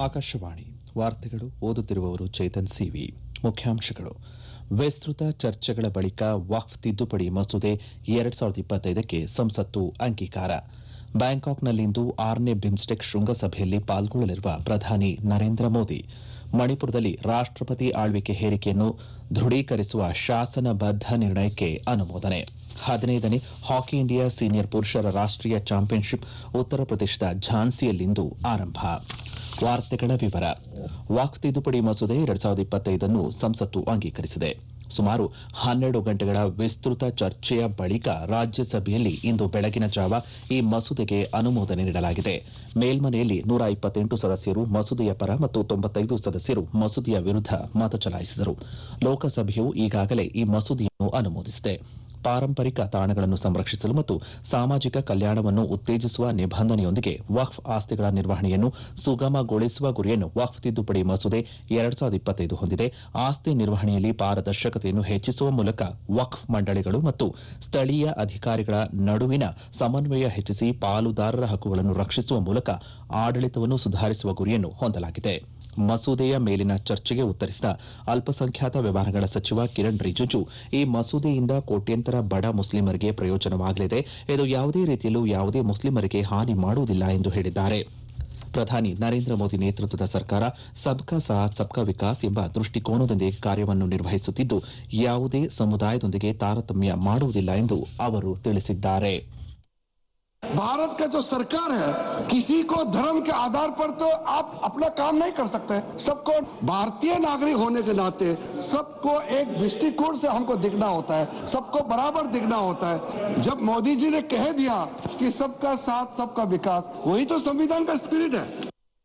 ಆಕಾಶವಾಣಿ ವಾರ್ತೆಗಳು ಓದುತ್ತಿರುವವರು ಚೇತನ್ ಸಿವಿ ಮುಖ್ಯಾಂಶಗಳು ವಿಸ್ತೃತ ಚರ್ಚೆಗಳ ಬಳಿಕ ವಕ್ಫ್ ತಿದ್ದುಪಡಿ ಮಸೂದೆ ಎರಡ್ ಸಾವಿರದ ಇಪ್ಪತ್ತೈದಕ್ಕೆ ಸಂಸತ್ತು ಅಂಗೀಕಾರ ಬ್ಯಾಂಕಾಕ್ನಲ್ಲಿಂದು ಆರನೇ ಬಿಮ್ಸ್ಟೆಕ್ ಶೃಂಗಸಭೆಯಲ್ಲಿ ಪಾಲ್ಗೊಳ್ಳಲಿರುವ ಪ್ರಧಾನಿ ನರೇಂದ್ರ ಮೋದಿ ಮಣಿಪುರದಲ್ಲಿ ರಾಷ್ಟಪತಿ ಆಳ್ವಿಕೆ ಹೇರಿಕೆಯನ್ನು ದೃಢೀಕರಿಸುವ ಶಾಸನಬದ್ದ ನಿರ್ಣಯಕ್ಕೆ ಅನುಮೋದನೆ ಹದಿನೈದನೇ ಹಾಕಿ ಇಂಡಿಯಾ ಸೀನಿಯರ್ ಪುರುಷರ ರಾಷ್ಟೀಯ ಚಾಂಪಿಯನ್ಶಿಪ್ ಉತ್ತರ ಪ್ರದೇಶದ ಝಾನ್ಸಿಯಲ್ಲಿಂದು ಆರಂಭ ವಾರ್ತೆಗಳ ವಿವರ ವಾಕ್ ತಿದ್ದುಪಡಿ ಮಸೂದೆ ಎರಡ್ ಸಾವಿರದ ಇಪ್ಪತ್ತೈದನ್ನು ಸಂಸತ್ತು ಅಂಗೀಕರಿಸಿದೆ ಸುಮಾರು ಹನ್ನೆರಡು ಗಂಟೆಗಳ ವಿಸ್ತೃತ ಚರ್ಚೆಯ ಬಳಿಕ ರಾಜ್ಯಸಭೆಯಲ್ಲಿ ಇಂದು ಬೆಳಗಿನ ಜಾವ ಈ ಮಸೂದೆಗೆ ಅನುಮೋದನೆ ನೀಡಲಾಗಿದೆ ಮೇಲ್ಮನೆಯಲ್ಲಿ ನೂರ ಇಪ್ಪತ್ತೆಂಟು ಸದಸ್ಯರು ಮಸೂದೆಯ ಪರ ಮತ್ತು ತೊಂಬತ್ತೈದು ಸದಸ್ಯರು ಮಸೂದೆಯ ವಿರುದ್ಧ ಮತ ಚಲಾಯಿಸಿದರು ಲೋಕಸಭೆಯು ಈಗಾಗಲೇ ಈ ಮಸೂದೆಯನ್ನು ಅನುಮೋದಿಸಿದೆ ಪಾರಂಪರಿಕ ತಾಣಗಳನ್ನು ಸಂರಕ್ಷಿಸಲು ಮತ್ತು ಸಾಮಾಜಿಕ ಕಲ್ಯಾಣವನ್ನು ಉತ್ತೇಜಿಸುವ ನಿಬಂಧನೆಯೊಂದಿಗೆ ವಕ್ಫ್ ಆಸ್ತಿಗಳ ನಿರ್ವಹಣೆಯನ್ನು ಸುಗಮಗೊಳಿಸುವ ಗುರಿಯನ್ನು ವಕ್ಫ್ ತಿದ್ದುಪಡಿ ಮಸೂದೆ ಎರಡ್ ಸಾವಿರದ ಇಪ್ಪತ್ತೈದು ಹೊಂದಿದೆ ಆಸ್ತಿ ನಿರ್ವಹಣೆಯಲ್ಲಿ ಪಾರದರ್ಶಕತೆಯನ್ನು ಹೆಚ್ಚಿಸುವ ಮೂಲಕ ವಕ್ಫ್ ಮಂಡಳಿಗಳು ಮತ್ತು ಸ್ಥಳೀಯ ಅಧಿಕಾರಿಗಳ ನಡುವಿನ ಸಮನ್ವಯ ಹೆಚ್ಚಿಸಿ ಪಾಲುದಾರರ ಹಕ್ಕುಗಳನ್ನು ರಕ್ಷಿಸುವ ಮೂಲಕ ಆಡಳಿತವನ್ನು ಸುಧಾರಿಸುವ ಗುರಿಯನ್ನು ಹೊಂದಲಾಗಿದೆ ಮಸೂದೆಯ ಮೇಲಿನ ಚರ್ಚೆಗೆ ಉತ್ತರಿಸಿದ ಅಲ್ಪಸಂಖ್ಯಾತ ವ್ಯವಹಾರಗಳ ಸಚಿವ ಕಿರಣ್ ರಿಜಿಜು ಈ ಮಸೂದೆಯಿಂದ ಕೋಟ್ಯಂತರ ಬಡ ಮುಸ್ಲಿಮರಿಗೆ ಪ್ರಯೋಜನವಾಗಲಿದೆ ಇದು ಯಾವುದೇ ರೀತಿಯಲ್ಲೂ ಯಾವುದೇ ಮುಸ್ಲಿಮರಿಗೆ ಹಾನಿ ಮಾಡುವುದಿಲ್ಲ ಎಂದು ಹೇಳಿದ್ದಾರೆ ಪ್ರಧಾನಿ ನರೇಂದ್ರ ಮೋದಿ ನೇತೃತ್ವದ ಸರ್ಕಾರ ಸಬ್ಕಾ ಸಾಥ್ ಸಬ್ಕಾ ವಿಕಾಸ್ ಎಂಬ ದೃಷ್ಟಿಕೋನದೊಂದಿಗೆ ಕಾರ್ಯವನ್ನು ನಿರ್ವಹಿಸುತ್ತಿದ್ದು ಯಾವುದೇ ಸಮುದಾಯದೊಂದಿಗೆ ತಾರತಮ್ಯ ಮಾಡುವುದಿಲ್ಲ ಎಂದು ಅವರು ತಿಳಿಸಿದ್ದಾರೆ भारत का जो सरकार है किसी को धर्म के आधार पर तो आप अपना काम नहीं कर सकते सबको भारतीय नागरिक होने के नाते सबको एक दृष्टिकोण से हमको दिखना होता है सबको बराबर दिखना होता है जब मोदी जी ने कह दिया कि सबका साथ सबका विकास वही तो संविधान का स्पिरिट है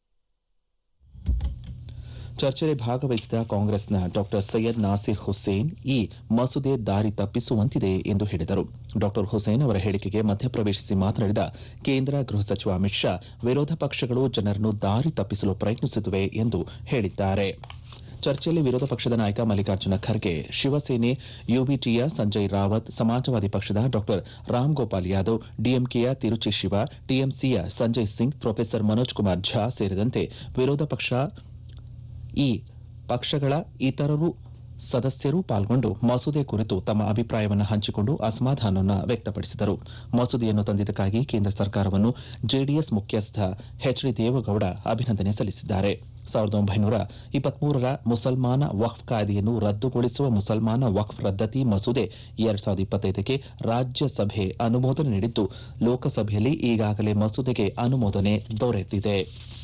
ಚರ್ಚೆಯಲ್ಲಿ ಭಾಗವಹಿಸಿದ ಕಾಂಗ್ರೆಸ್ನ ಡಾ ಸೈಯದ್ ನಾಸಿರ್ ಹುಸೇನ್ ಈ ಮಸೂದೆ ದಾರಿ ತಪ್ಪಿಸುವಂತಿದೆ ಎಂದು ಹೇಳಿದರು ಡಾ ಹುಸೇನ್ ಅವರ ಹೇಳಿಕೆಗೆ ಮಧ್ಯಪ್ರವೇಶಿಸಿ ಮಾತನಾಡಿದ ಕೇಂದ್ರ ಗೃಹ ಸಚಿವ ಅಮಿತ್ ಶಾ ವಿರೋಧ ಪಕ್ಷಗಳು ಜನರನ್ನು ದಾರಿ ತಪ್ಪಿಸಲು ಪ್ರಯತ್ನಿಸುತ್ತಿವೆ ಎಂದು ಹೇಳಿದ್ದಾರೆ ಚರ್ಚೆಯಲ್ಲಿ ವಿರೋಧ ಪಕ್ಷದ ನಾಯಕ ಮಲ್ಲಿಕಾರ್ಜುನ ಖರ್ಗೆ ಶಿವಸೇನೆ ಯುಬಿಟಿಯ ಸಂಜಯ್ ರಾವತ್ ಸಮಾಜವಾದಿ ಪಕ್ಷದ ಡಾ ರಾಮ್ ಗೋಪಾಲ್ ಯಾದವ್ ಡಿಎಂಕೆಯ ತಿರುಚಿ ಶಿವ ಟಿಎಂಸಿಯ ಸಂಜಯ್ ಸಿಂಗ್ ಪ್ರೊಫೆಸರ್ ಮನೋಜ್ ಕುಮಾರ್ ಝಾ ಸೇರಿದಂತೆ ವಿರೋಧ ಪಕ್ಷ ಈ ಪಕ್ಷಗಳ ಇತರರು ಸದಸ್ಯರು ಪಾಲ್ಗೊಂಡು ಮಸೂದೆ ಕುರಿತು ತಮ್ಮ ಅಭಿಪ್ರಾಯವನ್ನು ಹಂಚಿಕೊಂಡು ಅಸಮಾಧಾನವನ್ನು ವ್ಯಕ್ತಪಡಿಸಿದರು ಮಸೂದೆಯನ್ನು ತಂದಿದ್ದಕ್ಕಾಗಿ ಕೇಂದ್ರ ಸರ್ಕಾರವನ್ನು ಜೆಡಿಎಸ್ ಮುಖ್ಯಸ್ಥ ಎಚ್ ಡಿ ದೇವೇಗೌಡ ಅಭಿನಂದನೆ ಸಲ್ಲಿಸಿದ್ದಾರೆ ಸಾವಿರದ ಒಂಬೈನೂರ ಇಪ್ಪತ್ಮೂರರ ಮುಸಲ್ಮಾನ ವಕ್ಫ್ ಕಾಯ್ದೆಯನ್ನು ರದ್ದುಗೊಳಿಸುವ ಮುಸಲ್ಮಾನ ವಕ್ಫ್ ರದ್ದತಿ ಮಸೂದೆ ಎರಡ್ ಸಾವಿರದ ಇಪ್ಪತ್ತೈದಕ್ಕೆ ರಾಜ್ಯಸಭೆ ಅನುಮೋದನೆ ನೀಡಿದ್ದು ಲೋಕಸಭೆಯಲ್ಲಿ ಈಗಾಗಲೇ ಮಸೂದೆಗೆ ಅನುಮೋದನೆ ದೊರೆತಿದೆ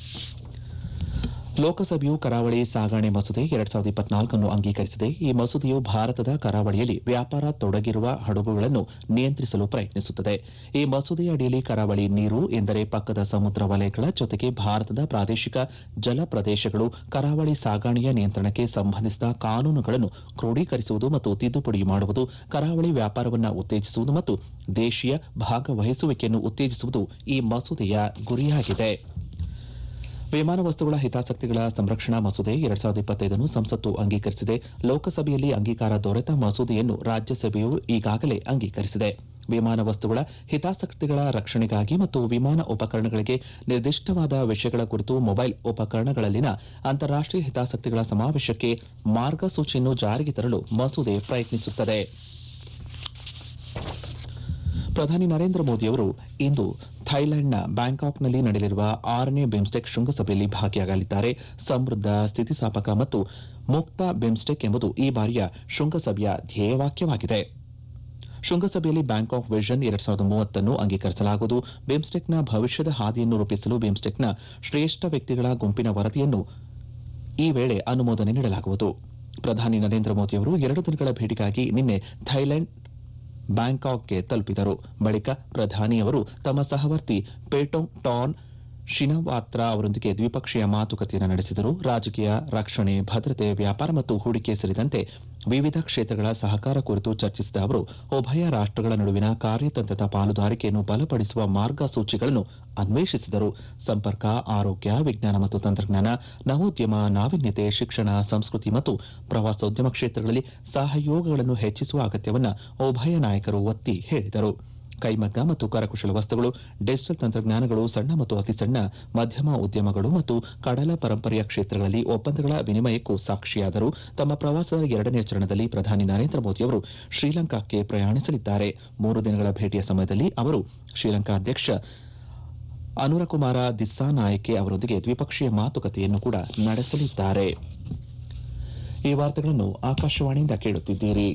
ಲೋಕಸಭೆಯು ಕರಾವಳಿ ಸಾಗಣೆ ಮಸೂದೆ ಎರಡ್ ಸಾವಿರದ ಇಪ್ಪತ್ನಾಲ್ಕನ್ನು ಅಂಗೀಕರಿಸಿದೆ ಈ ಮಸೂದೆಯು ಭಾರತದ ಕರಾವಳಿಯಲ್ಲಿ ವ್ಯಾಪಾರ ತೊಡಗಿರುವ ಹಡಗುಗಳನ್ನು ನಿಯಂತ್ರಿಸಲು ಪ್ರಯತ್ನಿಸುತ್ತದೆ ಈ ಮಸೂದೆಯ ಅಡಿಯಲ್ಲಿ ಕರಾವಳಿ ನೀರು ಎಂದರೆ ಪಕ್ಕದ ಸಮುದ್ರ ವಲಯಗಳ ಜೊತೆಗೆ ಭಾರತದ ಪ್ರಾದೇಶಿಕ ಜಲ ಪ್ರದೇಶಗಳು ಕರಾವಳಿ ಸಾಗಣೆಯ ನಿಯಂತ್ರಣಕ್ಕೆ ಸಂಬಂಧಿಸಿದ ಕಾನೂನುಗಳನ್ನು ಕ್ರೋಢೀಕರಿಸುವುದು ಮತ್ತು ತಿದ್ದುಪಡಿ ಮಾಡುವುದು ಕರಾವಳಿ ವ್ಯಾಪಾರವನ್ನು ಉತ್ತೇಜಿಸುವುದು ಮತ್ತು ದೇಶೀಯ ಭಾಗವಹಿಸುವಿಕೆಯನ್ನು ಉತ್ತೇಜಿಸುವುದು ಈ ಮಸೂದೆಯ ಗುರಿಯಾಗಿದೆ ವಿಮಾನ ವಸ್ತುಗಳ ಹಿತಾಸಕ್ತಿಗಳ ಸಂರಕ್ಷಣಾ ಮಸೂದೆ ಎರಡ್ ಸಾವಿರದ ಇಪ್ಪತ್ತೈದನ್ನು ಸಂಸತ್ತು ಅಂಗೀಕರಿಸಿದೆ ಲೋಕಸಭೆಯಲ್ಲಿ ಅಂಗೀಕಾರ ದೊರೆತ ಮಸೂದೆಯನ್ನು ರಾಜ್ಯಸಭೆಯು ಈಗಾಗಲೇ ಅಂಗೀಕರಿಸಿದೆ ವಿಮಾನ ವಸ್ತುಗಳ ಹಿತಾಸಕ್ತಿಗಳ ರಕ್ಷಣೆಗಾಗಿ ಮತ್ತು ವಿಮಾನ ಉಪಕರಣಗಳಿಗೆ ನಿರ್ದಿಷ್ಟವಾದ ವಿಷಯಗಳ ಕುರಿತು ಮೊಬೈಲ್ ಉಪಕರಣಗಳಲ್ಲಿನ ಅಂತಾರಾಷ್ಟೀಯ ಹಿತಾಸಕ್ತಿಗಳ ಸಮಾವೇಶಕ್ಕೆ ಮಾರ್ಗಸೂಚಿಯನ್ನು ಜಾರಿಗೆ ತರಲು ಮಸೂದೆ ಪ್ರಯತ್ನಿಸುತ್ತದೆ ಪ್ರಧಾನಿ ನರೇಂದ್ರ ಮೋದಿಯವರು ಇಂದು ಥೈಲ್ಯಾಂಡ್ನ ಬ್ಯಾಂಕಾಕ್ನಲ್ಲಿ ನಡೆಯಲಿರುವ ಆರನೇ ಬಿಮ್ಸ್ಟೆಕ್ ಶೃಂಗಸಭೆಯಲ್ಲಿ ಭಾಗಿಯಾಗಲಿದ್ದಾರೆ ಸಮೃದ್ಧ ಸ್ಥಿತಿಸ್ಥಾಪಕ ಮತ್ತು ಮುಕ್ತ ಬಿಮ್ಸ್ಟೆಕ್ ಎಂಬುದು ಈ ಬಾರಿಯ ಶೃಂಗಸಭೆಯ ಧ್ಯೇಯವಾಕ್ಯವಾಗಿದೆ ಶೃಂಗಸಭೆಯಲ್ಲಿ ಬ್ಯಾಂಕಾಕ್ ವಿಷನ್ ಎರಡ್ ಸಾವಿರದ ಮೂವತ್ತನ್ನು ಅಂಗೀಕರಿಸಲಾಗುವುದು ಬಿಮ್ಸ್ಟೆಕ್ನ ಭವಿಷ್ಯದ ಹಾದಿಯನ್ನು ರೂಪಿಸಲು ಬಿಮ್ಸ್ಟೆಕ್ನ ಶ್ರೇಷ್ಠ ವ್ಯಕ್ತಿಗಳ ಗುಂಪಿನ ವರದಿಯನ್ನು ಈ ವೇಳೆ ಅನುಮೋದನೆ ನೀಡಲಾಗುವುದು ಪ್ರಧಾನಿ ನರೇಂದ್ರ ಮೋದಿಯವರು ಎರಡು ದಿನಗಳ ಭೇಟಿಗಾಗಿ ನಿನ್ನೆ ಥೈಲ್ಯಾಂಡ್ ಬ್ಯಾಂಕಾಕ್ಗೆ ತಲುಪಿದರು ಬಳಿಕ ಪ್ರಧಾನಿಯವರು ತಮ್ಮ ಸಹವರ್ತಿ ಪೇಟೋಂಗ್ ಟಾನ್ ಶಿನವಾತ್ರ ಅವರೊಂದಿಗೆ ದ್ವಿಪಕ್ಷೀಯ ಮಾತುಕತೆಯನ್ನು ನಡೆಸಿದರು ರಾಜಕೀಯ ರಕ್ಷಣೆ ಭದ್ರತೆ ವ್ಯಾಪಾರ ಮತ್ತು ಹೂಡಿಕೆ ಸೇರಿದಂತೆ ವಿವಿಧ ಕ್ಷೇತ್ರಗಳ ಸಹಕಾರ ಕುರಿತು ಚರ್ಚಿಸಿದ ಅವರು ಉಭಯ ರಾಷ್ಟಗಳ ನಡುವಿನ ಕಾರ್ಯತಂತ್ರದ ಪಾಲುದಾರಿಕೆಯನ್ನು ಬಲಪಡಿಸುವ ಮಾರ್ಗಸೂಚಿಗಳನ್ನು ಅನ್ವೇಷಿಸಿದರು ಸಂಪರ್ಕ ಆರೋಗ್ಯ ವಿಜ್ಞಾನ ಮತ್ತು ತಂತ್ರಜ್ಞಾನ ನವೋದ್ಯಮ ನಾವೀನ್ಯತೆ ಶಿಕ್ಷಣ ಸಂಸ್ಕೃತಿ ಮತ್ತು ಪ್ರವಾಸೋದ್ಯಮ ಕ್ಷೇತ್ರಗಳಲ್ಲಿ ಸಹಯೋಗಗಳನ್ನು ಹೆಚ್ಚಿಸುವ ಅಗತ್ಯವನ್ನು ಉಭಯ ನಾಯಕರು ಒತ್ತಿ ಹೇಳಿದರು ಕೈಮಗ್ಗ ಮತ್ತು ಕರಕುಶಲ ವಸ್ತುಗಳು ಡಿಜಿಟಲ್ ತಂತ್ರಜ್ಞಾನಗಳು ಸಣ್ಣ ಮತ್ತು ಅತಿಸಣ್ಣ ಮಧ್ಯಮ ಉದ್ಯಮಗಳು ಮತ್ತು ಕಡಲ ಪರಂಪರೆಯ ಕ್ಷೇತ್ರಗಳಲ್ಲಿ ಒಪ್ಪಂದಗಳ ವಿನಿಮಯಕ್ಕೂ ಸಾಕ್ಷಿಯಾದರು ತಮ್ಮ ಪ್ರವಾಸದ ಎರಡನೇ ಚರಣದಲ್ಲಿ ಪ್ರಧಾನಿ ನರೇಂದ್ರ ಮೋದಿ ಅವರು ಶ್ರೀಲಂಕಾಕ್ಕೆ ಪ್ರಯಾಣಿಸಲಿದ್ದಾರೆ ಮೂರು ದಿನಗಳ ಭೇಟಿಯ ಸಮಯದಲ್ಲಿ ಅವರು ಶ್ರೀಲಂಕಾ ಅಧ್ಯಕ್ಷ ಅನುರಕುಮಾರ ದಿಸ್ಸಾನಾಯಕೆ ಅವರೊಂದಿಗೆ ದ್ವಿಪಕ್ಷೀಯ ಮಾತುಕತೆಯನ್ನು ಕೂಡ ನಡೆಸಲಿದ್ದಾರೆ ಈ ವಾರ್ತೆಗಳನ್ನು ಆಕಾಶವಾಣಿಯಿಂದ ಕೇಳುತ್ತಿದ್ದೀರಿ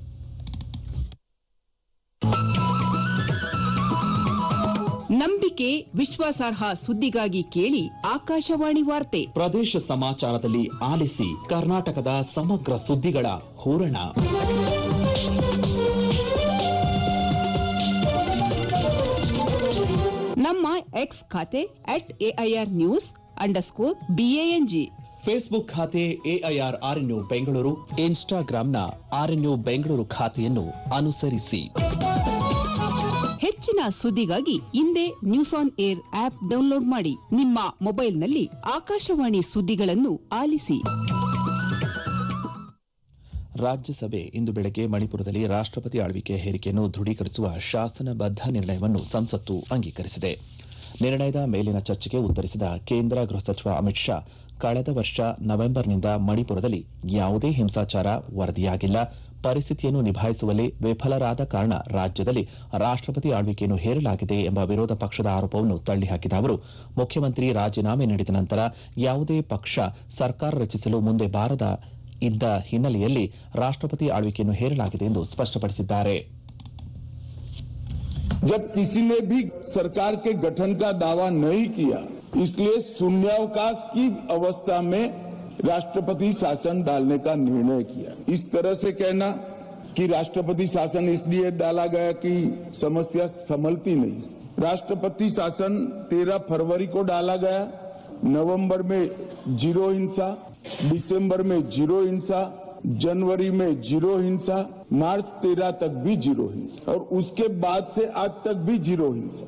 ನಂಬಿಕೆ ವಿಶ್ವಾಸಾರ್ಹ ಸುದ್ದಿಗಾಗಿ ಕೇಳಿ ಆಕಾಶವಾಣಿ ವಾರ್ತೆ ಪ್ರದೇಶ ಸಮಾಚಾರದಲ್ಲಿ ಆಲಿಸಿ ಕರ್ನಾಟಕದ ಸಮಗ್ರ ಸುದ್ದಿಗಳ ಹೂರಣ ನಮ್ಮ ಎಕ್ಸ್ ಖಾತೆ at AIR news underscore BANG Facebook ಖಾತೆ ಎಐಆರ್ ಆರ್ಎನ್ಯು ಬೆಂಗಳೂರು ಇನ್ಸ್ಟಾಗ್ರಾಂನ ಆರ್ಎನ್ಯು ಬೆಂಗಳೂರು ಖಾತೆಯನ್ನು ಅನುಸರಿಸಿ ಹೆಚ್ಚಿನ ಸುದ್ದಿಗಾಗಿ ಹಿಂದೆ news on air app download ಮಾಡಿ ನಿಮ್ಮ ಮೊಬೈಲ್ನಲ್ಲಿ ಆಕಾಶವಾಣಿ ಸುದ್ದಿಗಳನ್ನು ಆಲಿಸಿ ರಾಜ್ಯಸಭೆ ಇಂದು ಬೆಳಗ್ಗೆ ಮಣಿಪುರದಲ್ಲಿ ರಾಷ್ಟ್ರಪತಿ ಆಳ್ವಿಕೆ ಹೇರಿಕೆಯನ್ನು ದೃಢೀಕರಿಸುವ ಶಾಸನಬದ್ಧ ನಿರ್ಣಯವನ್ನು ಸಂಸತ್ತು ಅಂಗೀಕರಿಸಿದೆ ನಿರ್ಣಯದ ಮೇಲಿನ ಚರ್ಚೆಗೆ ಉತ್ತರಿಸಿದ ಕೇಂದ್ರ ಗೃಹ ಸಚಿವ ಅಮಿತ್ ಶಾ ಕಳೆದ ವರ್ಷ ನವೆಂಬರ್ನಿಂದ ಮಣಿಪುರದಲ್ಲಿ ಯಾವುದೇ ಹಿಂಸಾಚಾರ ವರದಿಯಾಗಿಲ್ಲ ಪರಿಸ್ಥಿತಿಯನ್ನು ನಿಭಾಯಿಸುವಲ್ಲಿ ವಿಫಲರಾದ ಕಾರಣ ರಾಜ್ಯದಲ್ಲಿ ರಾಷ್ಟ್ರಪತಿ ಆಳ್ವಿಕೆಯನ್ನು ಹೇರಲಾಗಿದೆ ಎಂಬ ವಿರೋಧ ಪಕ್ಷದ ಆರೋಪವನ್ನು ತಳ್ಳಿಹಾಕಿದ ಅವರು ಮುಖ್ಯಮಂತ್ರಿ ರಾಜೀನಾಮೆ ನೀಡಿದ ನಂತರ ಯಾವುದೇ ಪಕ್ಷ ಸರ್ಕಾರ ರಚಿಸಲು ಮುಂದೆ ಬಾರದ ಇದ್ದ ಹಿನ್ನೆಲೆಯಲ್ಲಿ ರಾಷ್ಟ್ರಪತಿ ಆಳ್ವಿಕೆಯನ್ನು ಹೇರಲಾಗಿದೆ ಎಂದು ಸ್ಪಷ್ಟಪಡಿಸಿದ್ದಾರೆ जब किसी ने भी सरकार के गठन का दावा नहीं किया इसलिए शून्यावकाश की अवस्था में राष्ट्रपति शासन डालने का निर्णय किया इस तरह से कहना कि राष्ट्रपति शासन इसलिए डाला गया कि समस्या संभलती नहीं राष्ट्रपति शासन 13 फरवरी को डाला गया नवंबर में जीरो हिंसा दिसंबर में जीरो हिंसा जनवरी में जीरो हिंसा मार्च 13 तक भी जीरो हिंसा और उसके बाद से आज तक भी जीरो हिंसा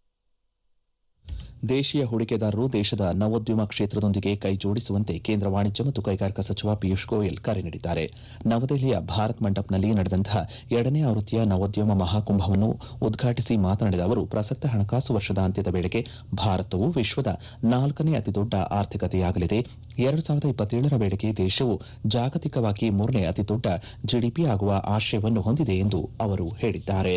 ದೇಶೀಯ ಹೂಡಿಕೆದಾರರು ದೇಶದ ನವೋದ್ಯಮ ಕ್ಷೇತ್ರದೊಂದಿಗೆ ಕೈ ಜೋಡಿಸುವಂತೆ ಕೇಂದ್ರ ವಾಣಿಜ್ಯ ಮತ್ತು ಕೈಗಾರಿಕಾ ಸಚಿವ ಪಿಯೂಷ್ ಗೋಯಲ್ ಕರೆ ನೀಡಿದ್ದಾರೆ ನವದೆಹಲಿಯ ಭಾರತ್ ಮಂಟಪ್ನಲ್ಲಿ ನಡೆದಂತಹ ಎರಡನೇ ಆವೃತ್ತಿಯ ನವೋದ್ಯಮ ಮಹಾಕುಂಭವನ್ನು ಉದ್ಘಾಟಿಸಿ ಮಾತನಾಡಿದ ಅವರು ಪ್ರಸಕ್ತ ಹಣಕಾಸು ವರ್ಷದ ಅಂತ್ಯದ ವೇಳೆಗೆ ಭಾರತವು ವಿಶ್ವದ ನಾಲ್ಕನೇ ಅತಿದೊಡ್ಡ ಆರ್ಥಿಕತೆಯಾಗಲಿದೆ ಎರಡು ಸಾವಿರದ ಇಪ್ಪತ್ತೇಳರ ವೇಳೆಗೆ ದೇಶವು ಜಾಗತಿಕವಾಗಿ ಮೂರನೇ ಅತಿದೊಡ್ಡ ಜಿಡಿಪಿ ಆಗುವ ಆಶಯವನ್ನು ಹೊಂದಿದೆ ಎಂದು ಅವರು ಹೇಳಿದ್ದಾರೆ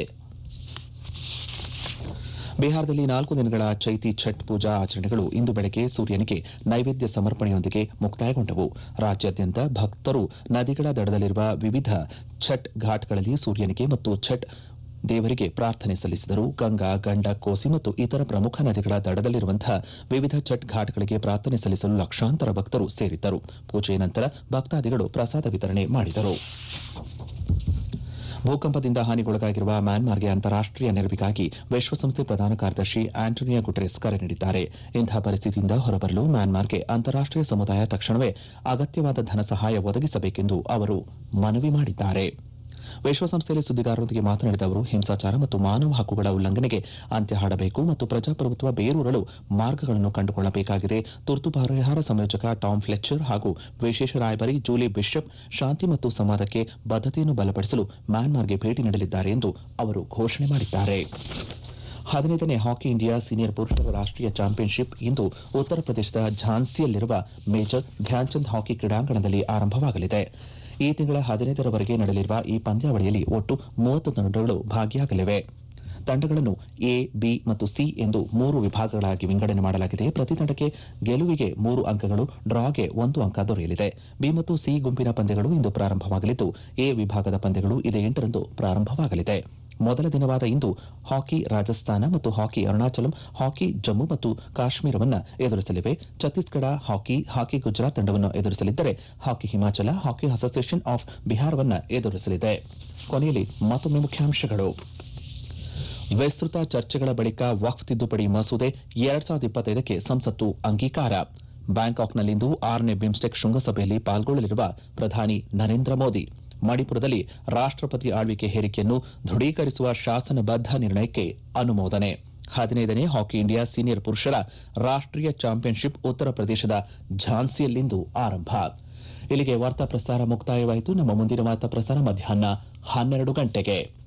ಬಿಹಾರದಲ್ಲಿ ನಾಲ್ಕು ದಿನಗಳ ಚೈತಿ ಛಟ್ ಪೂಜಾ ಆಚರಣೆಗಳು ಇಂದು ಬೆಳಗ್ಗೆ ಸೂರ್ಯನಿಗೆ ನೈವೇದ್ಯ ಸಮರ್ಪಣೆಯೊಂದಿಗೆ ಮುಕ್ತಾಯಗೊಂಡವು ರಾಜ್ಯಾದ್ಯಂತ ಭಕ್ತರು ನದಿಗಳ ದಡದಲ್ಲಿರುವ ವಿವಿಧ ಛಟ್ ಘಾಟ್ಗಳಲ್ಲಿ ಸೂರ್ಯನಿಗೆ ಮತ್ತು ಛಟ್ ದೇವರಿಗೆ ಪ್ರಾರ್ಥನೆ ಸಲ್ಲಿಸಿದರು ಗಂಗಾ ಗಂಡಕ್ ಕೋಸಿ ಮತ್ತು ಇತರ ಪ್ರಮುಖ ನದಿಗಳ ದಡದಲ್ಲಿರುವಂತಹ ವಿವಿಧ ಛಟ್ ಘಾಟ್ಗಳಿಗೆ ಪ್ರಾರ್ಥನೆ ಸಲ್ಲಿಸಲು ಲಕ್ಷಾಂತರ ಭಕ್ತರು ಸೇರಿದ್ದರು ಪೂಜೆಯ ನಂತರ ಭಕ್ತಾದಿಗಳು ಪ್ರಸಾದ ವಿತರಣೆ ಮಾಡಿದರು ಭೂಕಂಪದಿಂದ ಹಾನಿಗೊಳಗಾಗಿರುವ ಮ್ಯಾನ್ಮಾರ್ಗೆ ಅಂತಾರಾಷ್ಟೀಯ ನೆರವಿಗಾಗಿ ವಿಶ್ವಸಂಸ್ಥೆ ಪ್ರಧಾನ ಕಾರ್ಯದರ್ಶಿ ಆಂಟೋನಿಯೋ ಗುಟೆರೆಸ್ ಕರೆ ನೀಡಿದ್ದಾರೆ ಇಂತಹ ಪರಿಸ್ಥಿತಿಯಿಂದ ಹೊರಬರಲು ಮ್ಯಾನ್ಮಾರ್ಗೆ ಅಂತಾರಾಷ್ಟೀಯ ಸಮುದಾಯ ತಕ್ಷಣವೇ ಅಗತ್ಯವಾದ ಧನ ಸಹಾಯ ಒದಗಿಸಬೇಕೆಂದು ಅವರು ಮನವಿ ಮಾಡಿದ್ದಾರೆ ವಿಶ್ವಸಂಸ್ಥೆಯಲ್ಲಿ ಸುದ್ದಿಗಾರರೊಂದಿಗೆ ಮಾತನಾಡಿದ ಅವರು ಹಿಂಸಾಚಾರ ಮತ್ತು ಮಾನವ ಹಕ್ಕುಗಳ ಉಲ್ಲಂಘನೆಗೆ ಅಂತ್ಯ ಹಾಡಬೇಕು ಮತ್ತು ಪ್ರಜಾಪ್ರಭುತ್ವ ಬೇರೂರಲು ಮಾರ್ಗಗಳನ್ನು ಕಂಡುಕೊಳ್ಳಬೇಕಾಗಿದೆ ತುರ್ತು ಪರಿಹಾರ ಸಂಯೋಜಕ ಟಾಮ್ ಫ್ಲೆಚರ್ ಹಾಗೂ ವಿಶೇಷ ರಾಯಭಾರಿ ಜೂಲಿ ಬಿಷಪ್ ಶಾಂತಿ ಮತ್ತು ಸಂವಾದಕ್ಕೆ ಬದ್ಧತೆಯನ್ನು ಬಲಪಡಿಸಲು ಮ್ಯಾನ್ಮಾರ್ಗೆ ಭೇಟಿ ನೀಡಲಿದ್ದಾರೆ ಎಂದು ಅವರು ಘೋಷಣೆ ಮಾಡಿದ್ದಾರೆ ಹದಿನೈದನೇ ಹಾಕಿ ಇಂಡಿಯಾ ಸೀನಿಯರ್ ಪುರುಷರ ರಾಷ್ಟೀಯ ಚಾಂಪಿಯನ್ಶಿಪ್ ಇಂದು ಉತ್ತರ ಪ್ರದೇಶದ ಝಾನ್ಸಿಯಲ್ಲಿರುವ ಮೇಜರ್ ಧ್ಯಾನ್ಚಂದ್ ಹಾಕಿ ಕ್ರೀಡಾಂಗಣದಲ್ಲಿ ಆರಂಭವಾಗಲಿದೆ ಈ ತಿಂಗಳ ಹದಿನೈದರವರೆಗೆ ನಡೆಯಲಿರುವ ಈ ಪಂದ್ಯಾವಳಿಯಲ್ಲಿ ಒಟ್ಟು ಮೂವತ್ತು ತಂಡಗಳು ಭಾಗಿಯಾಗಲಿವೆ ತಂಡಗಳನ್ನು ಎ ಬಿ ಮತ್ತು ಸಿ ಎಂದು ಮೂರು ವಿಭಾಗಗಳಾಗಿ ವಿಂಗಡಣೆ ಮಾಡಲಾಗಿದೆ ಪ್ರತಿ ತಂಡಕ್ಕೆ ಗೆಲುವಿಗೆ ಮೂರು ಅಂಕಗಳು ಡ್ರಾಗೆ ಒಂದು ಅಂಕ ದೊರೆಯಲಿದೆ ಬಿ ಮತ್ತು ಸಿ ಗುಂಪಿನ ಪಂದ್ಯಗಳು ಇಂದು ಪ್ರಾರಂಭವಾಗಲಿದ್ದು ಎ ವಿಭಾಗದ ಪಂದ್ಯಗಳು ಇದೇ ಎಂಟರಂದು ಪ್ರಾರಂಭವಾಗಲಿದೆ ಮೊದಲ ದಿನವಾದ ಇಂದು ಹಾಕಿ ರಾಜಸ್ಥಾನ ಮತ್ತು ಹಾಕಿ ಅರುಣಾಚಲಂ ಹಾಕಿ ಜಮ್ಮು ಮತ್ತು ಕಾಶ್ಮೀರವನ್ನ ಎದುರಿಸಲಿವೆ ಛತ್ತೀಸ್ಗಢ ಹಾಕಿ ಹಾಕಿ ಗುಜರಾತ್ ತಂಡವನ್ನು ಎದುರಿಸಲಿದ್ದರೆ hockey Himachal hockey association of ಬಿಹಾರವನ್ನ ಎದುರಿಸಲಿದೆ ಕೊನೆಯಲ್ಲಿ ಮತ್ತೊಮ್ಮೆ ಮುಖ್ಯಾಂಶಗಳು ವಿಸ್ತೃತ ಚರ್ಚೆಗಳ ಬಳಿಕ ವಕ್ಫ್ ತಿದ್ದುಪಡಿ ಮಸೂದೆ ಎರಡ್ ಸಾವಿರದ ಇಪ್ಪತ್ತೈದಕ್ಕೆ ಸಂಸತ್ತು ಅಂಗೀಕಾರ ಬ್ಯಾಂಕಾಕ್ನಲ್ಲಿಂದು ಆರನೇ ಬಿಮ್ಸ್ಟೆಕ್ ಶೃಂಗಸಭೆಯಲ್ಲಿ ಪಾಲ್ಗೊಳ್ಳಲಿರುವ ಪ್ರಧಾನಿ ನರೇಂದ್ರ ಮೋದಿ ಮಣಿಪುರದಲ್ಲಿ ರಾಷ್ಟ್ರಪತಿ ಆಳ್ವಿಕೆ ಹೇರಿಕೆಯನ್ನು ದೃಢೀಕರಿಸುವ ಶಾಸನಬದ್ಧ ನಿರ್ಣಯಕ್ಕೆ ಅನುಮೋದನೆ ಹದಿನೈದನೇ ಹಾಕಿ ಇಂಡಿಯಾ ಸೀನಿಯರ್ ಪುರುಷರ ರಾಷ್ಟ್ರೀಯ ಚಾಂಪಿಯನ್ಶಿಪ್ ಉತ್ತರ ಪ್ರದೇಶದ ಝಾನ್ಸಿಯಲ್ಲಿಂದು ಆರಂಭ ಇಲ್ಲಿಗೆ ವಾರ್ತಾ ಪ್ರಸಾರ ಮುಕ್ತಾಯವಾಯಿತು ನಮ್ಮ ಮುಂದಿನ ವಾರ್ತಾ ಪ್ರಸಾರ ಮಧ್ಯಾಹ್ನ ಹನ್ನೆರಡು ಗಂಟೆಗೆ